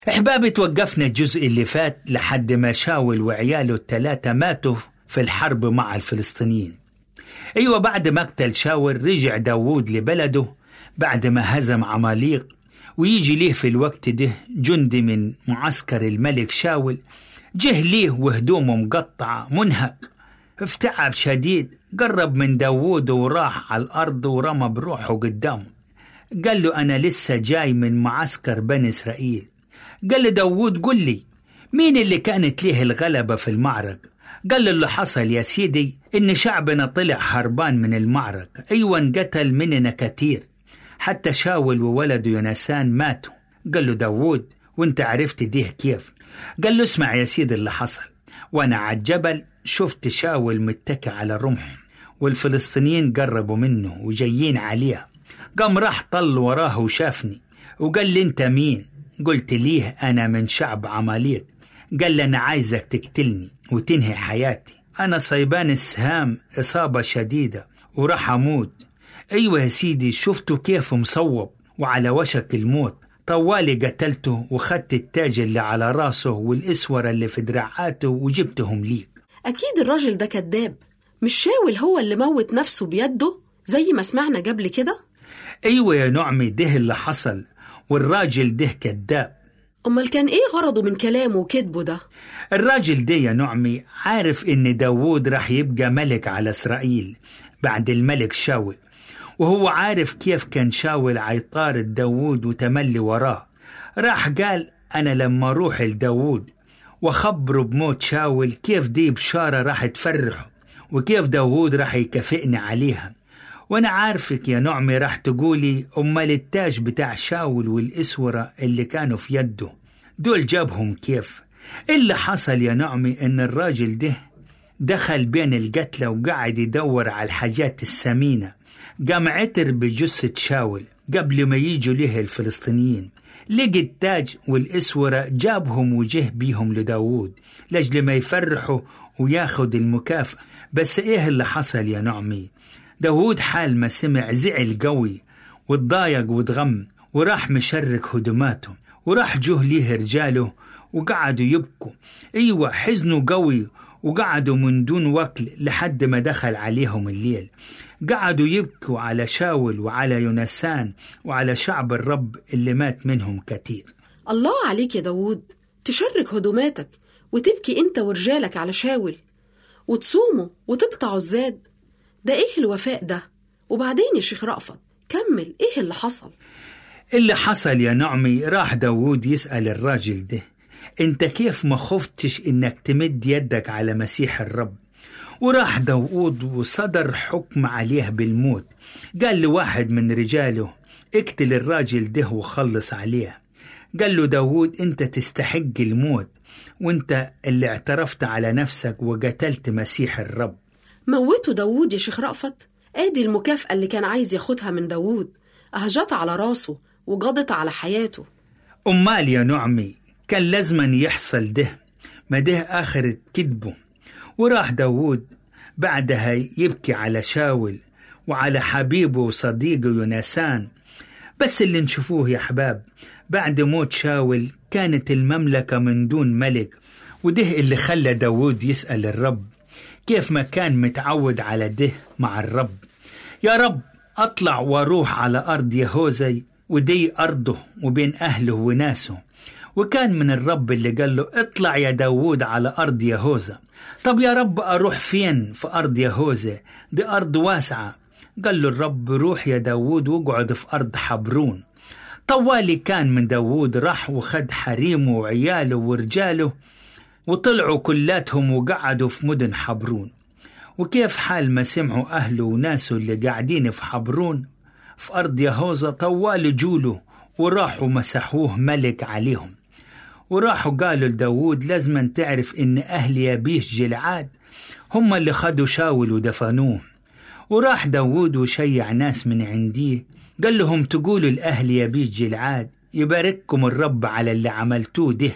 احبابي توقفنا الجزء اللي فات لحد ما شاول وعياله الثلاثة ماتوا في الحرب مع الفلسطينيين أيوة بعد مقتل شاول رجع داوود لبلده بعد ما هزم عماليق ويجي ليه في الوقت ده جندي من معسكر الملك شاول جه ليه وهدومه مقطعة منهك افتعب شديد قرب من داوود وراح على الأرض ورمى بروحه قدامه قال له أنا لسه جاي من معسكر بني إسرائيل قال له داوود قل لي مين اللي كانت ليه الغلبة في المعركة قال له اللي حصل يا سيدي إن شعبنا طلع هربان من المعركة أيوة انقتل مننا كتير حتى شاول وولده يونسان ماتوا قال له داوود وانت عرفت ديه كيف قال له اسمع يا سيدي اللي حصل وانا على الجبل شفت شاول متكي على رمح والفلسطينيين قربوا منه وجايين عليه قام راح طل وراه وشافني وقال لي انت مين قلت ليه انا من شعب عماليق قال لي انا عايزك تقتلني وتنهي حياتي انا صيبان السهام اصابة شديدة وراح اموت ايوه يا سيدي شفته كيف مصوب وعلى وشك الموت طوالي قتلته وخدت التاج اللي على راسه والاسورة اللي في دراعاته وجبتهم ليك أكيد الراجل ده كذاب مش شاول هو اللي موت نفسه بيده زي ما سمعنا قبل كده ايوه يا نعمي ده اللي حصل والراجل ده كذاب أمال كان إيه غرضه من كلامه وكذبه ده الراجل ده يا نعمي عارف ان داوود راح يبقى ملك على اسرائيل بعد الملك شاول وهو عارف كيف كان شاول عيطارد داوود وتملي وراه راح قال أنا لما أروح لداوود وخبره بموت شاول كيف دي بشارة راح تفرحه وكيف داوود راح يكافئني عليها وأنا عارفك يا نعمي راح تقولي أمال التاج بتاع شاول والإسورة اللي كانوا في يده دول جابهم كيف اللي حصل يا نعمي إن الراجل ده دخل بين القتلى وقعد يدور على الحاجات الثمينة قام عتر بجثة شاول قبل ما يجوا له الفلسطينيين لقي التاج والإسورة جابهم وجه بيهم لداوود لأجل ما يفرحوا وياخد المكافأة بس إيه اللي حصل يا نعمي داوود حال ما سمع زعل قوي واتضايق واتغم وراح مشرك هدوماته وراح جه ليه رجاله وقعدوا يبكوا ايوه حزنوا قوي وقعدوا من دون وكل لحد ما دخل عليهم الليل قعدوا يبكوا على شاول وعلى يونسان وعلى شعب الرب اللي مات منهم كتير الله عليك يا داوود تشرك هدوماتك وتبكي انت ورجالك على شاول وتصوموا وتقطعوا الزاد ده ايه الوفاء ده وبعدين يا شيخ رأفت كمل ايه اللي حصل اللي حصل يا نعمي راح داوود يسأل الراجل ده انت كيف ما خفتش انك تمد يدك على مسيح الرب وراح داوود وصدر حكم عليه بالموت قال لواحد من رجاله اقتل الراجل ده وخلص عليه قال له داوود انت تستحق الموت وانت اللي اعترفت على نفسك وقتلت مسيح الرب موته داوود يا شيخ رأفت ادي المكافأة اللي كان عايز ياخدها من داوود أهجت على راسه وقضت على حياته أمال يا نعمي كان لازما يحصل ده ما ده آخرة كذبه وراح داوود بعدها يبكي على شاول وعلى حبيبه وصديقه يونسان بس اللي نشوفوه يا أحباب بعد موت شاول كانت المملكة من دون ملك وده اللي خلى داوود يسأل الرب كيف ما كان متعود على ده مع الرب يا رب أطلع وأروح على أرض يهوزي ودي أرضه وبين أهله وناسه وكان من الرب اللي قال له اطلع يا داوود على أرض يهوذا طب يا رب أروح فين في أرض يهوذا دي أرض واسعة قال له الرب روح يا داوود واقعد في أرض حبرون طوالي كان من داوود راح وخد حريمه وعياله ورجاله وطلعوا كلاتهم وقعدوا في مدن حبرون وكيف حال ما سمعوا أهله وناسه اللي قاعدين في حبرون في أرض يهوذا طوال جوله وراحوا مسحوه ملك عليهم وراحوا قالوا لداود لازم تعرف إن أهل يبيش جلعاد هم اللي خدوا شاول ودفنوه وراح داود وشيع ناس من عنديه قال لهم تقولوا لأهل يبيش جلعاد يبارككم الرب على اللي عملتوه ده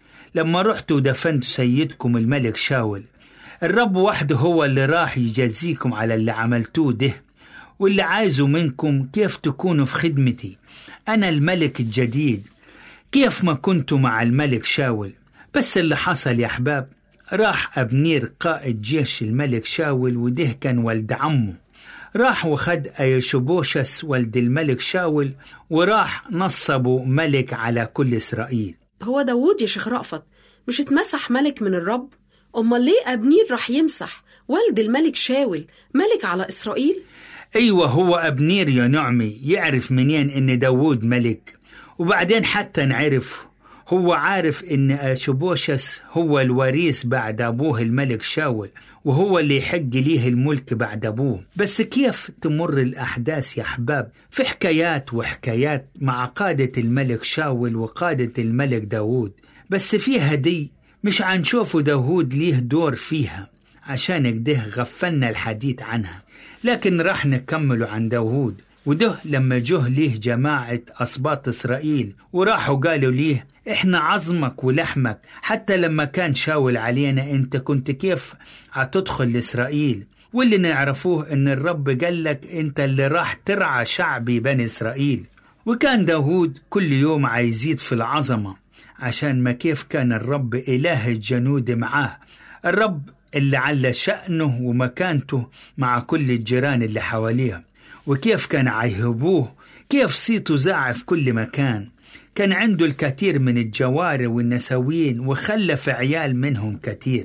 لما رحتوا ودفنتوا سيدكم الملك شاول الرب وحده هو اللي راح يجازيكم على اللي عملتوه ده واللي عايزه منكم كيف تكونوا في خدمتي أنا الملك الجديد كيف ما كنتوا مع الملك شاول بس اللي حصل يا أحباب راح أبنير قائد جيش الملك شاول وده كان ولد عمه راح وخد أيشبوشس ولد الملك شاول وراح نصبه ملك على كل إسرائيل هو داوود يا شيخ رأفت مش اتمسح ملك من الرب أمال ليه أبنير راح يمسح والد الملك شاول ملك على إسرائيل أيوة هو أبنير يا نعمي يعرف منين إن داوود ملك وبعدين حتى نعرف هو عارف إن أشبوشس هو الوريث بعد أبوه الملك شاول وهو اللي يحق ليه الملك بعد أبوه بس كيف تمر الأحداث يا أحباب في حكايات وحكايات مع قادة الملك شاول وقادة الملك داوود بس فيها دي مش عنشوفوا داوود ليه دور فيها عشان كده غفلنا الحديث عنها لكن راح نكمل عن داوود وده لما جه ليه جماعة أسباط إسرائيل وراحوا قالوا ليه إحنا عظمك ولحمك حتى لما كان شاول علينا أنت كنت كيف هتدخل لإسرائيل واللي نعرفوه إن الرب قال لك أنت اللي راح ترعى شعبي بني إسرائيل وكان داود كل يوم عايزيد في العظمة عشان ما كيف كان الرب إله الجنود معاه الرب اللي على شأنه ومكانته مع كل الجيران اللي حواليه وكيف كان عيهبوه كيف صيته زاع في كل مكان كان عنده الكثير من الجواري والنسوين وخلف عيال منهم كثير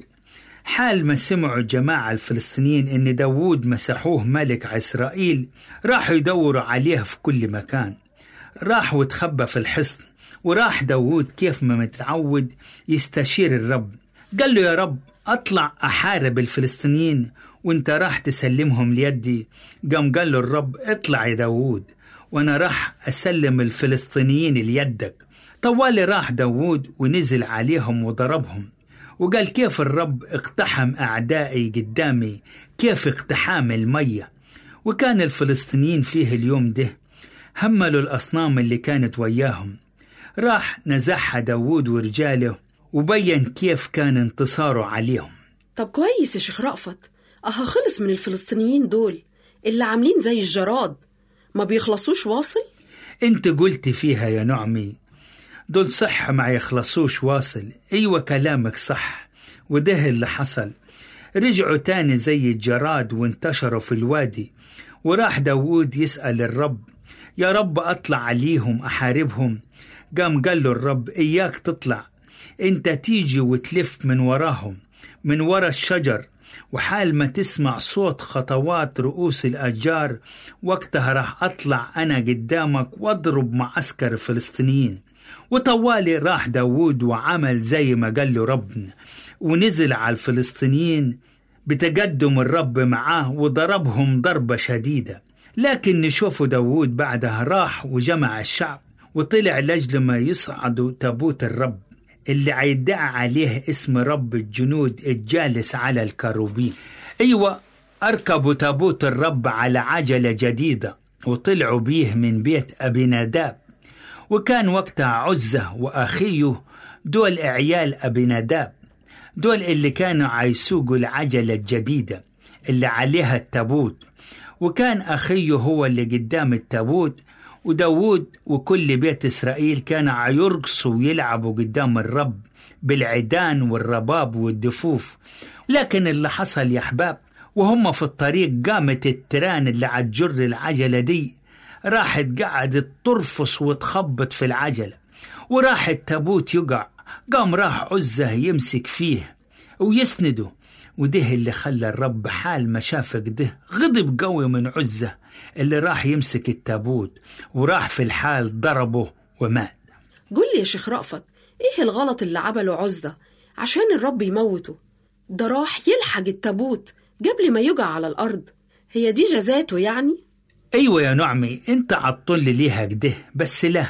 حال ما سمعوا الجماعة الفلسطينيين إن داوود مسحوه ملك على إسرائيل راحوا يدوروا عليه في كل مكان راح وتخبى في الحصن وراح داوود كيف ما متعود يستشير الرب قال له يا رب أطلع أحارب الفلسطينيين وانت راح تسلمهم ليدي قام قال له الرب اطلع يا داوود وانا راح اسلم الفلسطينيين ليدك طوالي راح داوود ونزل عليهم وضربهم وقال كيف الرب اقتحم أعدائي قدامي كيف اقتحام المية وكان الفلسطينيين فيه اليوم ده هملوا الأصنام اللي كانت وياهم راح نزعها داوود ورجاله وبين كيف كان انتصاره عليهم طب كويس يا شيخ رأفت أها خلص من الفلسطينيين دول اللي عاملين زي الجراد ما بيخلصوش واصل انت قلت فيها يا نعمي دول صح ما يخلصوش واصل ايوه كلامك صح وده اللي حصل رجعوا تاني زي الجراد وانتشروا في الوادي وراح داوود يسأل الرب يا رب أطلع عليهم أحاربهم قام قال له الرب إياك تطلع أنت تيجي وتلف من وراهم من ورا الشجر وحال ما تسمع صوت خطوات رؤوس الأشجار وقتها راح أطلع أنا قدامك واضرب معسكر الفلسطينيين وطوالي راح داوود وعمل زي ما قال له ربنا ونزل على الفلسطينيين بتقدم الرب معاه وضربهم ضربة شديدة لكن نشوفوا داوود بعدها راح وجمع الشعب وطلع لأجل ما يصعدوا تابوت الرب اللي عيدعى عليه اسم رب الجنود الجالس على الكروبين أيوة أركبوا تابوت الرب على عجلة جديدة وطلعوا بيه من بيت أبي ناداب وكان وقتها عزة وأخيه دول عيال أبي ناداب دول اللي كانوا عيسوقوا العجلة الجديدة اللي عليها التابوت وكان أخيه هو اللي قدام التابوت وداود وكل بيت إسرائيل كانوا عيرقصوا ويلعبوا قدام الرب بالعيدان والرباب والدفوف لكن اللي حصل يا أحباب وهم في الطريق قامت التران اللي عتجر العجلة دي راحت قعدت ترفص وتخبط في العجلة وراح التابوت يقع قام راح عزة يمسك فيه ويسنده وده اللي خلى الرب حال ما شاف كده غضب قوي من عزة اللي راح يمسك التابوت وراح في الحال ضربه ومات قول لي يا شيخ رأفت إيه الغلط اللي عمله عزة عشان الرب يموته ده راح يلحق التابوت قبل ما يقع على الأرض هي دي جزاته يعني أيوة يا نعمي أنت عطل ليها كده بس لا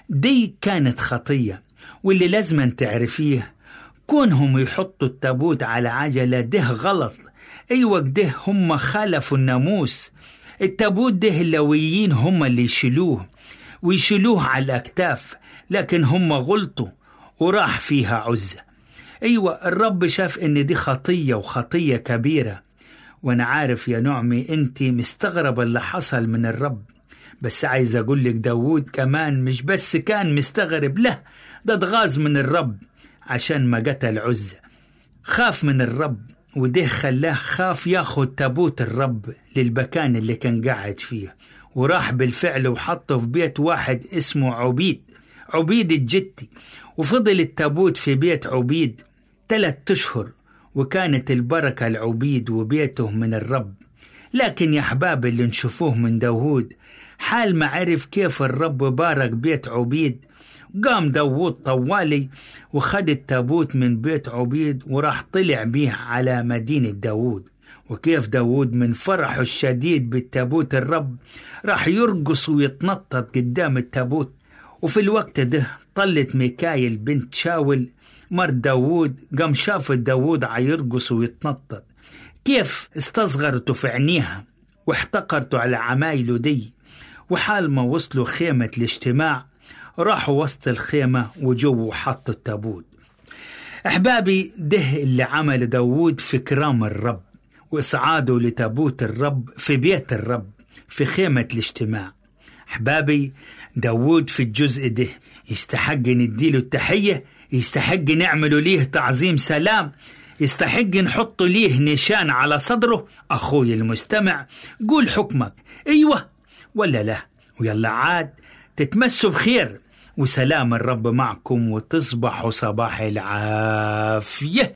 دي كانت خطية واللي لازم تعرفيه كونهم يحطوا التابوت على عجلة ده غلط أيوة كده هم خالفوا الناموس التابوت ده اللويين هم اللي يشيلوه ويشيلوه على الأكتاف لكن هم غلطوا وراح فيها عزة أيوة الرب شاف إن دي خطية وخطية كبيرة وأنا عارف يا نعمي أنت مستغربة اللي حصل من الرب بس عايز أقول لك داوود كمان مش بس كان مستغرب له ده اتغاظ من الرب عشان ما قتل عزة خاف من الرب وده خلاه خاف ياخد تابوت الرب للمكان اللي كان قاعد فيه وراح بالفعل وحطه في بيت واحد اسمه عبيد عبيد الجتي وفضل التابوت في بيت عبيد ثلاثة أشهر وكانت البركة العبيد وبيته من الرب لكن يا أحباب اللي نشوفوه من داوود حال ما عرف كيف الرب بارك بيت عبيد قام داوود طوالي وخد التابوت من بيت عبيد وراح طلع بيه على مدينة داوود وكيف داوود من فرحه الشديد بالتابوت الرب راح يرقص ويتنطط قدام التابوت وفي الوقت ده طلت ميكايل بنت شاول مر داوود قام شافت داوود عيرقص ويتنطط كيف استصغرته في عينيها واحتقرته على عمايله دي وحال ما وصلوا خيمة الاجتماع راحوا وسط الخيمة وجو حطوا التابوت أحبابي ده اللي عمل داوود في كرام الرب وإصعاده لتابوت الرب في بيت الرب في خيمة الاجتماع أحبابي داوود في الجزء ده يستحق نديله التحية يستحق نعمله ليه تعظيم سلام يستحق نحط ليه نشان على صدره أخوي المستمع قول حكمك أيوة ولا لا ويلا عاد تتمسوا بخير وسلام الرب معكم وتصبحوا صباح العافية